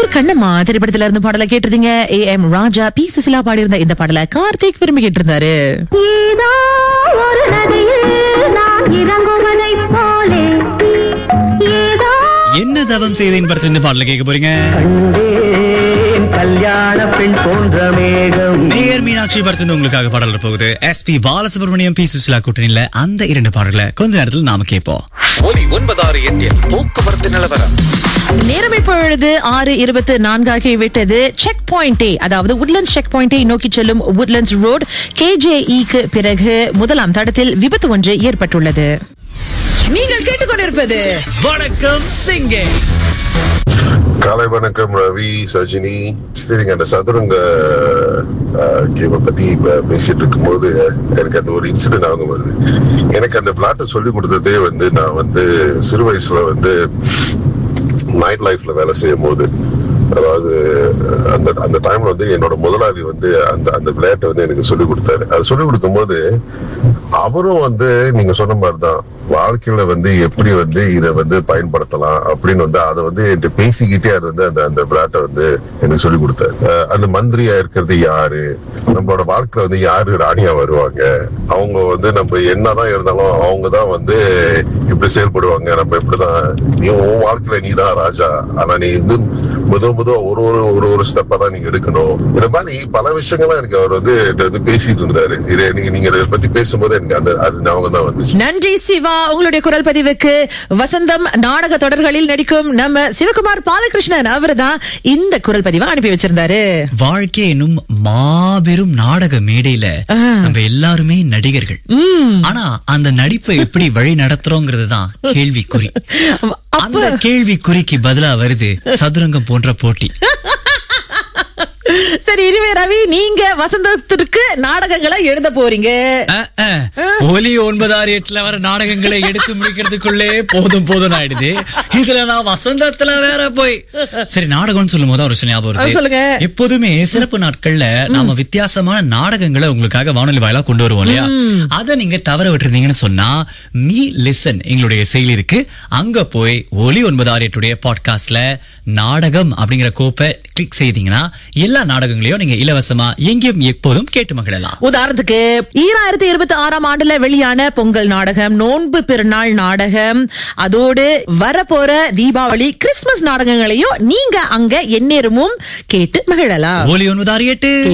கண்ணூர் கண்ணம்மா திரைப்படத்துல இருந்து பாடலை கேட்டிருந்தீங்க A M Raja P Susheela பாடியிருந்த இந்த பாடலை கார்த்திக் விரும்பி கேட்டிருந்தாரு ஏதோ ஒரு நதியில் நான் இறங்குவதைப் போலே ஏதோ என்ன தவம் செய்தேன் படத்துல இந்த பாடல கேட்க போறீங்க கண்டேன் கல்யாண பெண் போன்ற மேகம் நேயர் மீனாட்சி படத்துல உங்களுக்காக பாடல் போகுது S P Balasubrahmanyam P Susheela கூட்டணியில அந்த இரண்டு பாடல்களை கொஞ்ச நேரத்தில் நாம கேட்போம் ஒலி ஒன்பதாறு எட்டில் போக்குவரத்து நிலவரம் நேரம் இப்பொழுது ஆறு இருபத்து நான்காகி விட்டது செக் பாயிண்டே அதாவது உட்லண்ட்ஸ் செக் பாயிண்டை நோக்கி செல்லும் உட்லண்ட்ஸ் ரோட் கேஜேஇக்கு பிறகு முதலாம் தடத்தில் விபத்து ஒன்று ஏற்பட்டுள்ளது நீங்கள் கேட்டுக்கொண்டிருப்பது வணக்கம் சிங்கே காலை வணக்கம் ரவி சஜினி சரிங்க அந்த சதுரங்க கேமை பத்தி இப்ப பேசிட்டு இருக்கும்போது எனக்கு அந்த ஒரு இன்சிடென்ட் ஆகும் வருது எனக்கு அந்த பிளாட்டை சொல்லி கொடுத்ததே வந்து நான் வந்து சிறு வயசுல வந்து நைட் லைஃப்ல வேலை செய்யும் போது அதாவது அந்த அந்த டைம்ல வந்து என்னோட முதலாளி வந்து அந்த அந்த விளையாட்டை வந்து எனக்கு சொல்லி கொடுத்தாரு அது சொல்லி கொடுக்கும்போது அவரும் வந்து நீங்க சொன்ன மாதிரிதான் வாழ்க்கையில வந்து எப்படி வந்து இதை வந்து பயன்படுத்தலாம் அப்படின்னு வந்து அதை வந்து என்கிட்ட பேசிக்கிட்டே அது வந்து அந்த அந்த விளையாட்டை வந்து எனக்கு சொல்லி கொடுத்தாரு அஹ் அந்த மந்திரியா இருக்கிறது யாரு நம்மளோட வாழ்க்கையில வந்து யாரு ராணியா வருவாங்க அவங்க வந்து நம்ம என்னதான் இருந்தாலும் அவங்க தான் வந்து இப்படி செயல்படுவாங்க நம்ம இப்படிதான் நீ உன் வாழ்க்கையில நீ தான் ராஜா ஆனா நீ வந்து முத முத ஒரு ஒரு ஒரு ஒரு ஸ்டெப்பா தான் நீங்க எடுக்கணும் இந்த மாதிரி பல விஷயங்கள்லாம் எனக்கு அவர் வந்து என்கிட்ட வந்து பேசிட்டு இருந்தாரு இதை நீங்க நீங்க இதை பத்தி பேசும்போது எனக்கு அந்த அது ஞாபகம் தான் வந்துச்சு நன்றி சிவா உங்களுடைய குரல் பதிவுக்கு வசந்தம் நாடக தொடர்களில் நடிக்கும் நம்ம சிவகுமார் பாலகிருஷ்ணன் அவர்தான் இந்த குரல் பதிவை அனுப்பி வச்சிருந்தாரு வாழ்க்கை என்னும் மாபெரும் நாடக மேடையில நம்ம எல்லாருமே நடிகர்கள் ஆனா அந்த நடிப்பை எப்படி வழி நடத்துறோங்கிறது தான் கேள்விக்குறி அந்த கேள்விக்குறிக்கு பதிலா வருது சதுரங்கம் போன்ற போட்டி சரி இனிமே ரவி நீங்க வசந்தத்திற்கு நாடகங்களை எழுத போறீங்க அஹ், அஹ். ஒலி ஒன்பதாறு எட்டுல வர நாடகங்களை எடுத்து முடிக்கிறதுக்குள்ளே போதும் போதும் ஆயிடுது இதுல நான் வசந்தத்துல வேற போய் சரி நாடகம்னு சொல்லும் போது ஒரு விஷயம் ஞாபகம் அது சொல்லுங்க. வருது எப்போதுமே சிறப்பு நாட்கள்ல நாம வித்தியாசமான நாடகங்களை உங்களுக்காக வானொலி வாயிலா கொண்டு வருவோம் இல்லையா அதை நீங்க தவற விட்டுருந்தீங்கன்னு சொன்னா மீ லிசன் எங்களுடைய செயலி இருக்கு அங்க போய் ஒலி ஒன்பது ஆறு எட்டுடைய பாட்காஸ்ட்ல நாடகம் அப்படிங்கிற கோப்பை கிளிக் செய்தீங்கன்னா எல்லா நாடகங்களையும் நீங்க இலவசமா எங்கேயும் எப்போதும் கேட்டு மகிழலாம் உதாரணத்துக்கு ஈராயிரத்தி இருபத்தி ஆறாம் ஆண்டுல வெளியான பொங்கல் நாடகம் நோன்பு பெருநாள் நாடகம் அதோடு வரப்போற தீபாவளி கிறிஸ்துமஸ் நாடகங்களையும் நீங்க அங்க எந்நேரமும் கேட்டு மகிழலாம் ஒலி ஒன்பது ஆறு எட்டு